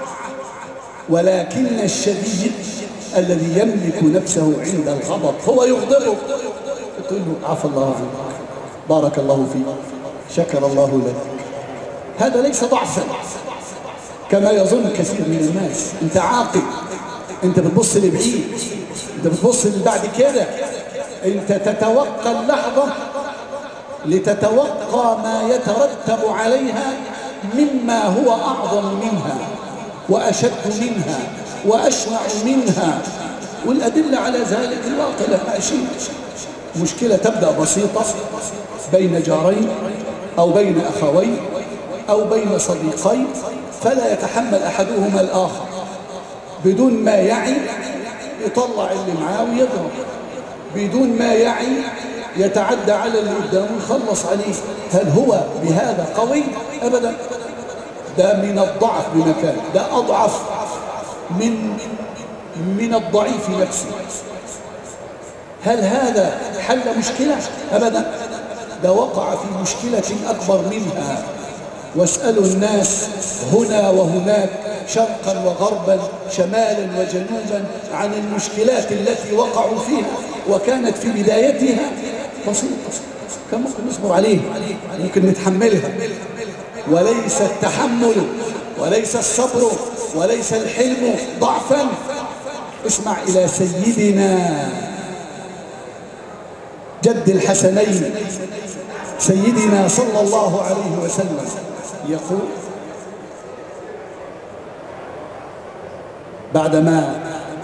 ولكن الشديد الذي يملك نفسه عند الغضب هو يغضبه تقول له عفى الله عنك بارك الله فيك شكر الله لك هذا ليس ضعفا كما يظن كثير من الناس انت عاقل انت بتبص لبعيد انت بتبص لبعد كده انت تتوقع اللحظة لتتوقع ما يترتب عليها مما هو أعظم منها وأشد منها وأشنع منها والأدلة على ذلك الواقع ماشي مشكلة تبدأ بسيطة بين جارين أو بين أخوين أو بين صديقين فلا يتحمل أحدهما الآخر بدون ما يعي يطلع اللي معاه ويضرب بدون ما يعي يتعدى على اللي قدامه ويخلص عليه هل هو بهذا قوي أبدا ده من الضعف بمكان ده أضعف من من الضعيف نفسه هل هذا حل مشكلة أبدا ده وقع في مشكلة أكبر منها واسألوا الناس هنا وهناك شرقا وغربا شمالا وجنوبا عن المشكلات التي وقعوا فيها وكانت في بدايتها بسيطة كان ممكن نصبر عليها ممكن نتحملها وليس التحمل وليس الصبر وليس الحلم ضعفا اسمع إلى سيدنا جد الحسنين سيدنا صلى الله عليه وسلم يقول بعدما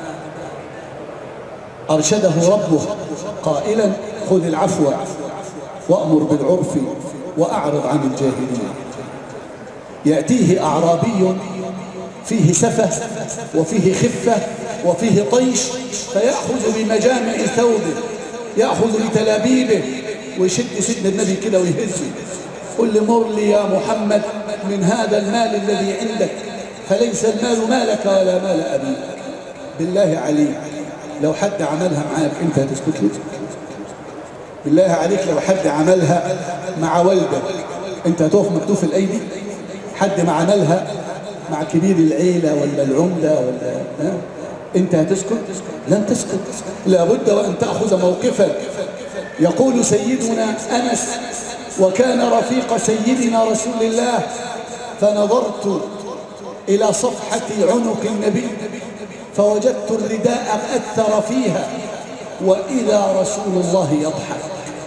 أرشده ربه قائلا خذ العفو وأمر بالعرف وأعرض عن الجاهلين يأتيه أعرابي فيه سفة وفيه خفة وفيه طيش فيأخذ بمجامع ثوبه يأخذ بتلابيبه ويشد سيدنا النبي كده ويهزه قل لي مر لي يا محمد من هذا المال الذي عندك فليس المال مالك ولا مال أبيك بالله عليك لو حد عملها معاك انت هتسكت لي بالله عليك لو حد عملها مع والدك انت هتقف مكتوف الايدي حد ما عملها مع كبير العيلة ولا العمدة ولا ها؟ انت هتسكت لن تسكت لابد وان تأخذ موقفا يقول سيدنا أنس وكان رفيق سيدنا رسول الله فنظرت إلى صفحة عنق النبي فوجدت الرداء أثر فيها وإذا رسول الله يضحك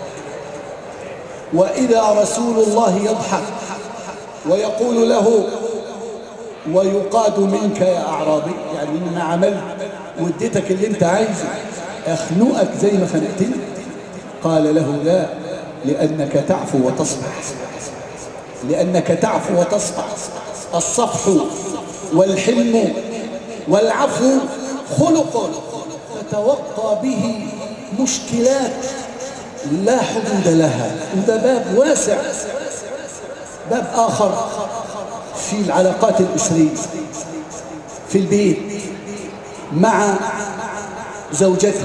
وإذا رسول الله يضحك ويقول له ويقاد منك يا أعرابي يعني إن عملت واديتك اللي انت عايزه أخنقك زي ما خنقتني قال له لا لأنك تعفو وتصفح لأنك تعفو وتصفح الصفح والحلم والعفو خلق تتوقى به مشكلات لا حدود لها وده باب واسع باب آخر في العلاقات الأسرية في البيت مع زوجته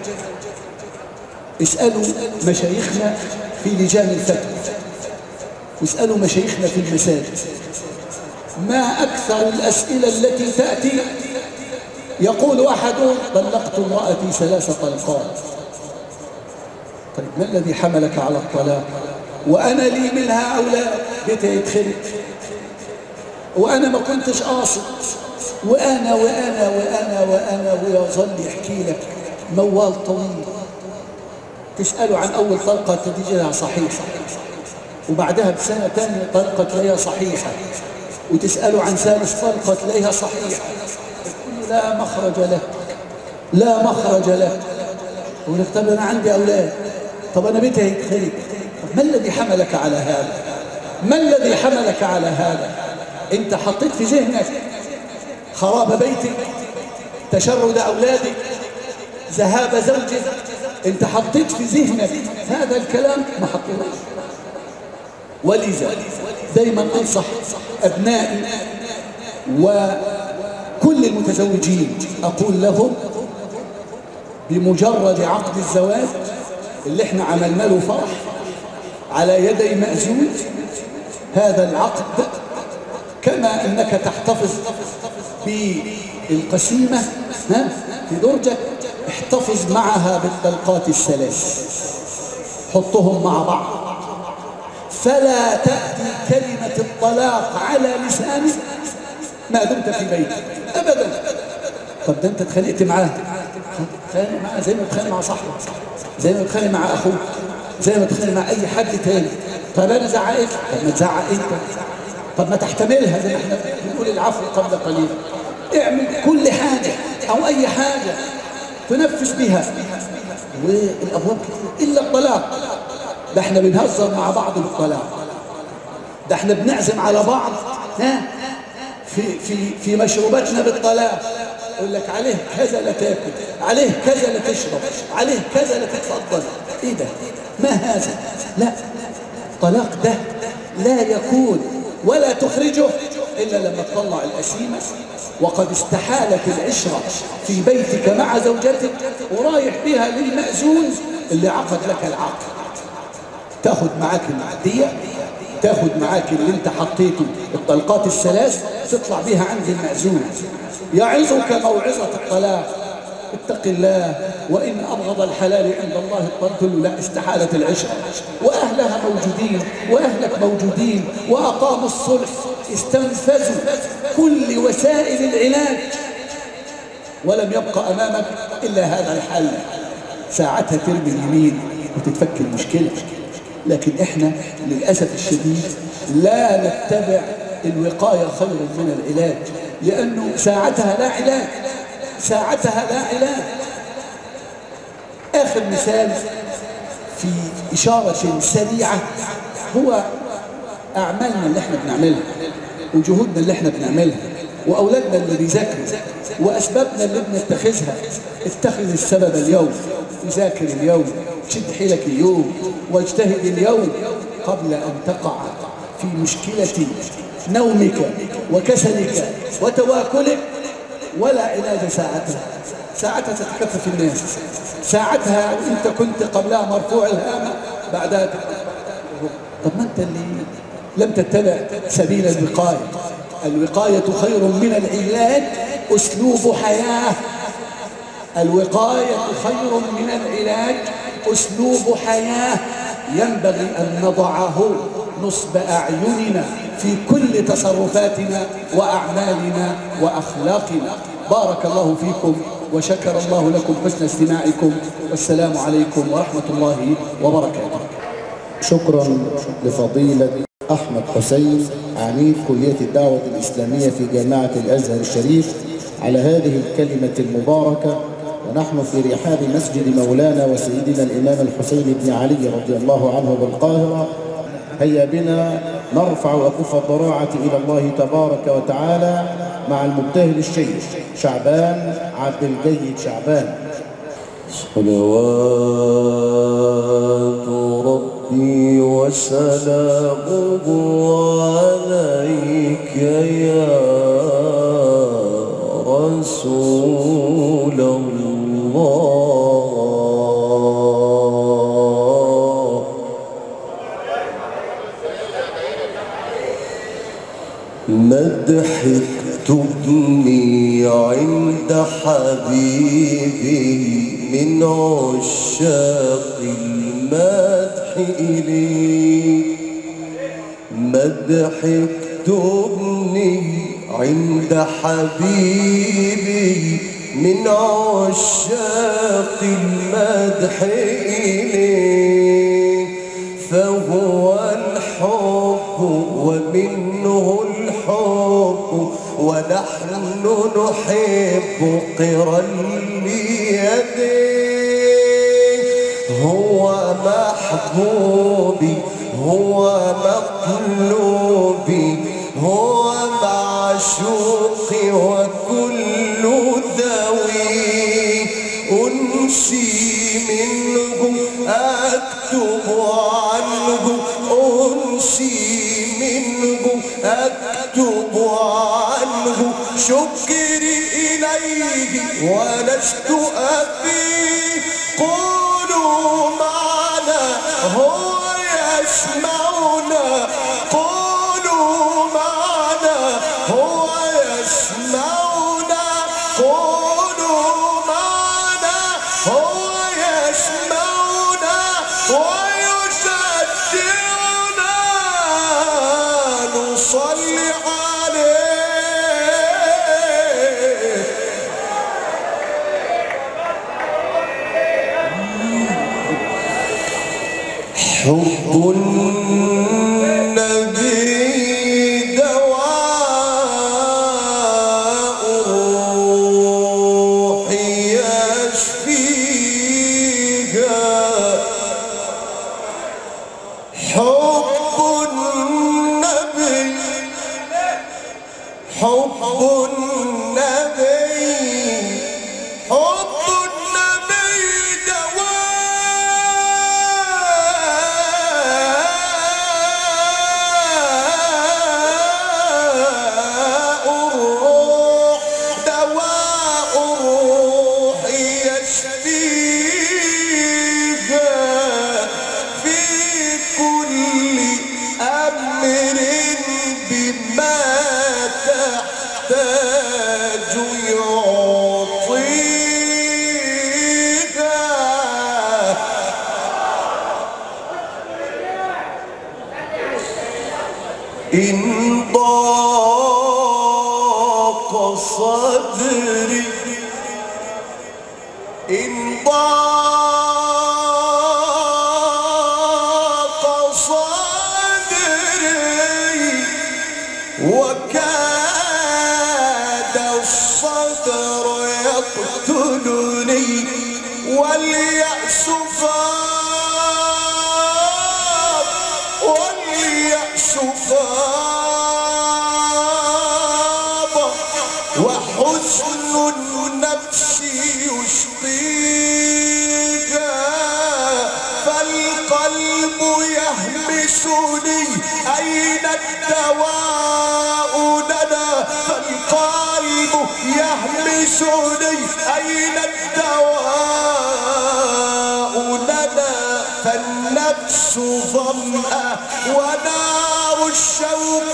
اسألوا مشايخنا في لجان الفتوى واسألوا مشايخنا في المساجد ما أكثر الأسئلة التي تأتي يقول أحدهم طلقت امرأتي ثلاث طلقات طيب ما الذي حملك على الطلاق وأنا لي منها أولاد بيتها يدخلت وأنا ما كنتش قاصد وأنا وأنا وأنا وأنا ويظل يحكي لك موال طويل تسأله عن أول طلقة تجي لها صحيحة وبعدها بسنة تانية طلقة تلاقيها صحيحة وتسأله عن ثالث طلقة تلاقيها صحيحة تقول لا مخرج لك لا مخرج لك يقول لك طب أنا عندي أولاد طب أنا بيتي هيتخرج طب ما الذي حملك على هذا ما الذي حملك على هذا انت حطيت في ذهنك خراب بيتك تشرد أولادك ذهاب زوجك انت حطيت في ذهنك هذا الكلام ما حطيتوش ولذا دايما انصح ابنائي وكل المتزوجين اقول لهم بمجرد عقد الزواج اللي احنا عملنا له فرح على يدي مأزون هذا العقد كما أنك تحتفظ بالقسيمة ها في درجك احتفظ معها بالطلقات الثلاث حطهم مع بعض فلا تأتي كلمة الطلاق على لسانك ما دمت في بيتك أبدا طب ده أنت اتخانقت معاه اتخانق معاه زي ما تتخانق مع صاحبك زي ما تتخانق مع أخوك زي ما تتخانق مع أي حد تاني طب أنا زعقت طب ما تزعق أنت طب ما تحتملها زي ما احنا بنقول العفو قبل قليل اعمل كل حاجة أو أي حاجة تنفذ بها والأبواب كتير إلا الطلاق ده احنا بنهزر مع بعض بالطلاق ده احنا بنعزم على بعض ها في في في مشروباتنا بالطلاق يقول لك عليه كذا لا تاكل عليه كذا لا تشرب عليه كذا لا تتفضل ايه ده ما هذا لا الطلاق ده لا يكون ولا تخرجه الا لما تطلع الاسيمه وقد استحالت العشره في بيتك مع زوجتك ورايح بها للمأذون اللي عقد لك العقد تاخد معاك المعديه تاخد معاك اللي انت حطيته الطلقات الثلاث تطلع بيها عند المأذون يعظك موعظة الطلاق اتق الله وإن أبغض الحلال عند الله قلت له لا استحالة العشرة وأهلها موجودين وأهلك موجودين وأقاموا الصلح استنفذوا كل وسائل العلاج ولم يبقى أمامك إلا هذا الحل ساعتها ترمي اليمين وتتفك المشكلة لكن احنا للأسف الشديد لا نتبع الوقاية خير من العلاج لأنه ساعتها لا علاج ساعتها لا علاج آخر مثال في إشارة سريعة هو أعمالنا اللي احنا بنعملها وجهودنا اللي احنا بنعملها وأولادنا اللي بيذاكروا وأسبابنا اللي بنتخذها اتخذ السبب اليوم وذاكر اليوم شد حيلك اليوم واجتهد اليوم قبل أن تقع في مشكلة نومك وكسلك وتواكلك ولا علاج ساعتها ساعتها تتكفف الناس ساعتها انت كنت قبلها مرفوع الهامة بعدها طب ما انت اللي لم تتبع سبيل الوقاية الوقاية خير من العلاج أسلوب حياة الوقاية خير من العلاج أسلوب حياة ينبغي أن نضعه نصب أعيننا في كل تصرفاتنا وأعمالنا وأخلاقنا بارك الله فيكم وشكر الله لكم حسن استماعكم والسلام عليكم ورحمة الله وبركاته شكرا لفضيلة أحمد حسين عميد كلية الدعوة الإسلامية في جامعة الأزهر الشريف على هذه الكلمة المباركة ونحن في رحاب مسجد مولانا وسيدنا الإمام الحسين بن علي رضي الله عنه بالقاهرة هيا بنا نرفع أكف الضراعة إلى الله تبارك وتعالى مع المبتهل الشيخ شعبان عبد الجيد شعبان صلوات ربي وسلامه عليك يا رسول الله مدحك تبني عند حبيبي من عشاق المدح إليك مدحك تبني عند حبيبي من عشاق المدح إليك فهو الحب ومنه الحب ونحن نحب قرا ليديه هو محبوبي هو مقلوبي هو معشوقي وكل ذوي أنسي منه أكتب عنه أنسي منه أكتب عنه شكري إليه ولست أبي قولوا معنا هو يسمعنا قولوا معنا هو يسمعنا قولوا معنا هو يسمعنا ويشجعنا نصلي عليه حب النبي دواء الروح يشفيها حب النبي حب النبي حب النبي دواء الروح دواء الروح يشفيها في كل أمر بما تحتاج يعطيها إن ضاق صدري إن ضاق صدري وكاد الصدر يقتلني واليأس فاض واليأس فاض وحزن النفس يشقيها فالقلب يهمسني أين الدواء لنا فالقلب يهمسني أين الدواء لنا فالنفس ظمأ ونار الشوق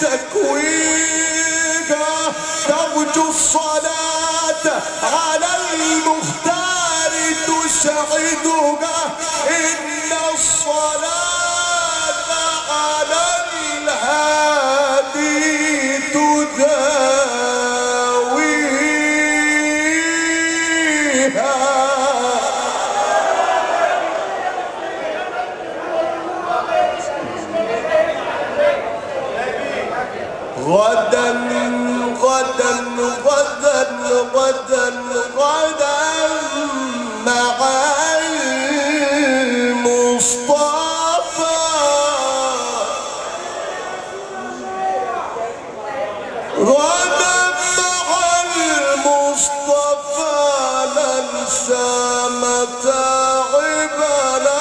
تكويها ترجو الصلاة على المختار تسعدها إن الصلاة على الهادي تداويها غدا غدا غدا غدا غدا مع المصطفى غدا مع المصطفى ننسى متاعبنا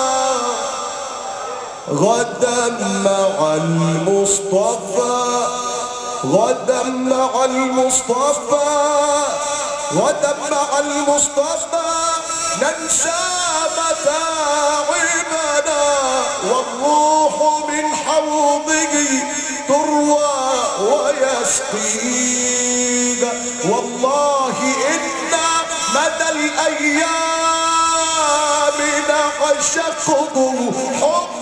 غدا مع المصطفى غدا مع المصطفى غدا مع المصطفى ننسى متاعبنا والروح من حوضه تروى ويسقينا والله إن مدى الأيام نعشقه حب